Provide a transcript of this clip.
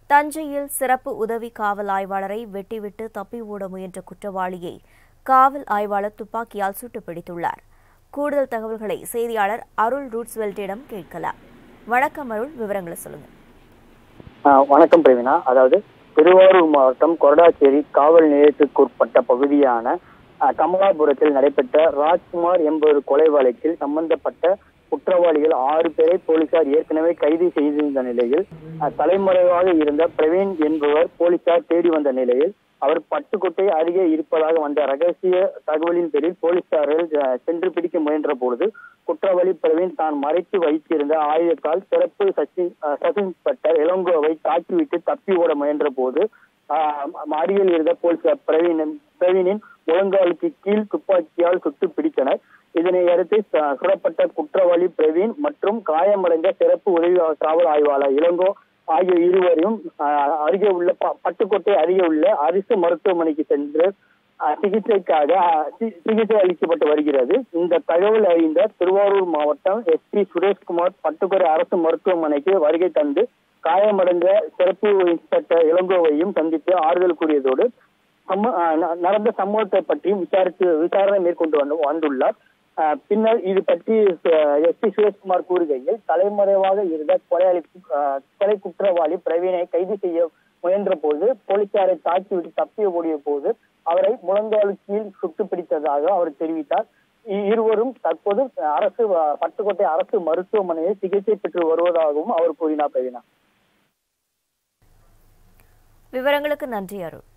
தஞ்சையில் சிறப்பு உதவி காவல் ஆய்வாளரை வெட்டிவிட்டு தப்பி ஓட முயன்ற குற்றவாளியை காவல் ஆய்வாளர் துப்பாக்கியால் சுட்டு பிடித்துள்ளார் கூடுதல் தகவல்களை செய்தியாளர் அருள் ரூட்ஸ்வெல்ட்டிடம் கேட்கலாம் வணக்கம் அருள் விவரங்களை சொல்லுங்க ஆஹ் வணக்கம் பிரவீனா அதாவது திருவாரூர் மாவட்டம் கொரடாச்சேரி காவல் நிலையத்துக்குட்பட்ட பகுதியான ஆஹ் கமலாபுரத்தில் நடைபெற்ற ராஜ்குமார் என்பவர் கொலை வழக்கில் சம்பந்தப்பட்ட குற்றவாளிகள் ஆறு பேரை போலீசார் ஏற்கனவே கைது செய்திருந்த நிலையில் ஆஹ் தலைமறைவாக இருந்த பிரவீன் என்பவர் போலீசார் தேடி வந்த நிலையில் அவர் பட்டுக்கோட்டை அருகே இருப்பதாக வந்த ரகசிய தகவலின் பேரில் போலீசார்கள் ஆஹ் சென்று பிடிக்க முயன்ற பொழுது குற்றவாளி பிரவீன் தான் மறைத்து வைத்திருந்த ஆயுதத்தால் சிறப்பு சசி ஆஹ் சப் இன்ஸ்பெக்டர் இளங்கோவை தாக்கிவிட்டு தப்பி ஓட முயன்ற போது ஆஹ் அருகில் இருந்த போலீசார் பிரவீன் பிரவீனின் முழங்காலுக்கு கீழ் துப்பாக்கியால் சுட்டு பிடித்தனர் இதனை அடுத்து ச- சுடப்பட்ட குற்றவாளி பிரவீன் மற்றும் காயமடைந்த சிறப்பு உதவி காவல் ஆய்வாளர் இளங்கோ ஆகிய இருவரையும் ஆஹ், அருகே உள்ள ப- பட்டுக்கோட்டை அருகே உள்ள அரசு மருத்துவமனைக்கு சென்று ஆஹ், சிகிச்சைக்காக ஆஹ், சி- சிகிச்சை அளிக்கப்பட்டு வருகிறது இந்த தகவல் அறிந்த திருவாரூர் மாவட்டம் எஸ்பி சுரேஷ்குமார் பட்டுக்கோட்டை அரசு மருத்துவமனைக்கு வருகை தந்து காயமடைந்த சிறப்பு இன்ஸ்பெக்டர் இளங்கோவையும் சந்தித்து ஆறுதல் கூறியதோடு சம்ம- ஆஹ் ந- நடந்த சம்பவத்தை பற்றியும் விசாரித்து விசாரணை மேற்கொண்டு வந்து வந்துள்ளார் ஆஹ் பின்னர் இது பற்றி எஸ் பி சுரேஷ்குமார் கூறுகையில் தலைமறைவாக இருந்த கொலையாளி ஆஹ் கொலை குற்றவாளி பிரவீனை கைது செய்ய முயன்ற போது போலீசாரை தாக்கிவிட்டு தப்பி ஓடிய போது அவரை முழங்காலு கீழ் சுட்டு பிடித்ததாக அவர் தெரிவித்தார் இ- இருவரும் தற்போது அரசு ஆஹ் பட்டுக்கோட்டை அரசு மருத்துவமனையில் சிகிச்சை பெற்று வருவதாகவும் அவர் கூறினார் பிரவீனா விவரங்களுக்கு நன்றி அருள்